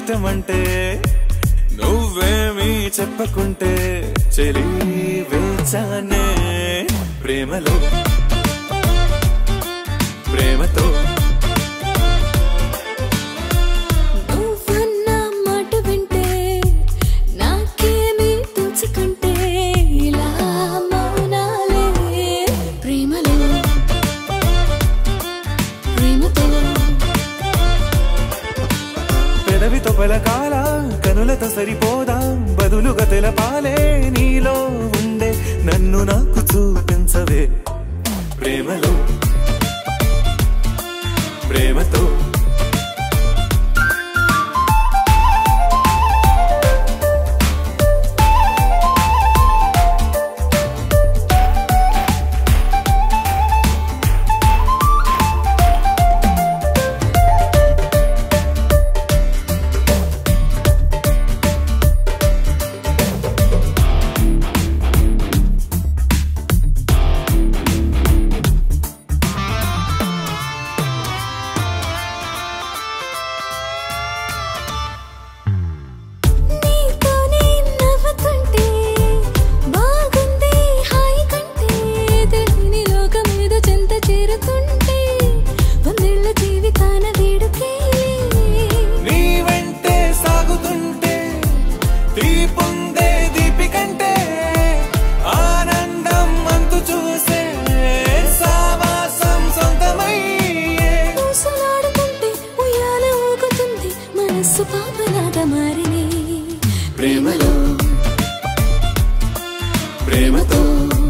ఇష్టమంటే నువ్వేమీ చెప్పకుంటే చెలి వేచానే ప్రేమలో ప్రేమతో నువ్వన్న మాట వింటే నాకేమీ తోచుకుంటే ఇలా మౌనాలే ప్రేమలో ప్రేమతో పెదవితో పలకాల కనులతో సరిపోదా బదులుగా తెలపాలే నీలో ఉండే నన్ను నాకు చూపించవే ప్రేమలో ప్రేమతో నీతోనే నవ్వుతుంటే బాగుంది హాయి కంటే తెలియని లోకం ఏదో చెంత చేరుతుంటే వందేళ్ల జీవితాన వేడుకేలే నీ వెంటే సాగుతుంటే తీపొందే దీపికంటే ఆనందం అంతు చూసే సావాసం సొంతమయ్యే ఊసలాడుతుంటే ఉయ్యాల ఊగుతుంది మనస్సు పాపలాగా మారిని ప్రేమలో ప్రేమతో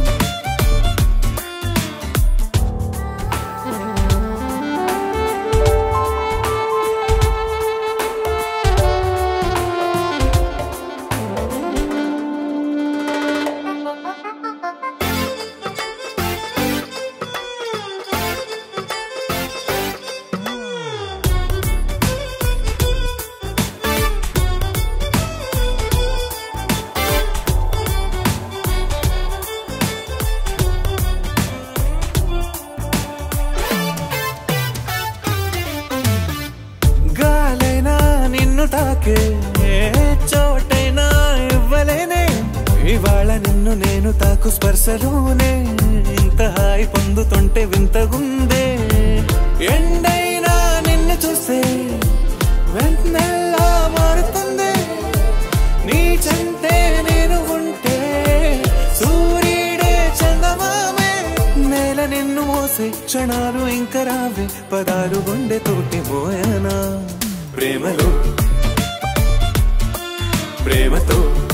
గాలైనా నిన్ను తాకే ఏ చోటైనా ఇవ్వలేనే ఇవాళ నిన్ను నేను తాకు స్పర్శలోనే ఇంత హాయి పొందుతుంటే వింతగుందే ఎండైనా నిన్ను చూస్తే వెన్నెల్లా మారుతుంది నీ చెంతే నేను ఉంటే సూర్యుడే చందమామే నేల నిన్ను మోసే క్షణాలు ఇంక రావే పదాలు గుండె తోటి మోయనా ప్రేమలో ప్రేమతో